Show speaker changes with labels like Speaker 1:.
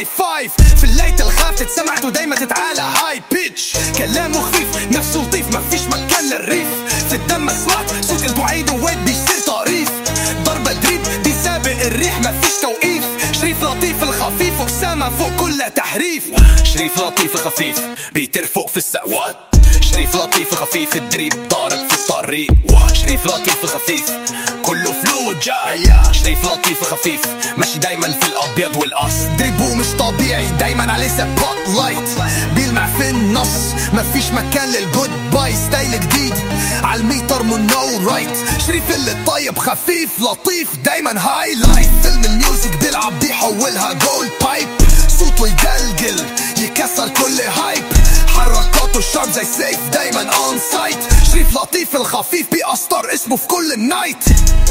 Speaker 1: هاي فايف في الليل الخاف تتسمعت ودايما تتعالى هاي بيتش كلامه خفيف نفسه لطيف مفيش مكان للريف في الدم سمعت صوت البعيد وواد بيصير طريف ضربة دريب دي سابق الريح مفيش توقيف شريف لطيف الخفيف وسامة فوق كل تحريف شريف لطيف خفيف بيطير فوق في السقوات شريف لطيف خفيف الدريب ضارب في الطريق شريف لطيف خفيف كله فلو جاي شريف لطيف خفيف ماشي دايما في الابيض والاصل دريبه مش طبيعي دايما عليه سبوت لايت بيلمع في النص مفيش مكان للجود باي ستايل جديد عالميتر من نو رايت شريف اللي طيب خفيف لطيف دايما هايلايت فيلم الميوزك بيلعب دي حولها جول بايب صوته يجلجل يكسر كل هايب حركاته شارب زي سيف دايما اون سايت شريف لطيف الخفيف بيقسطر اسمه في كل النايت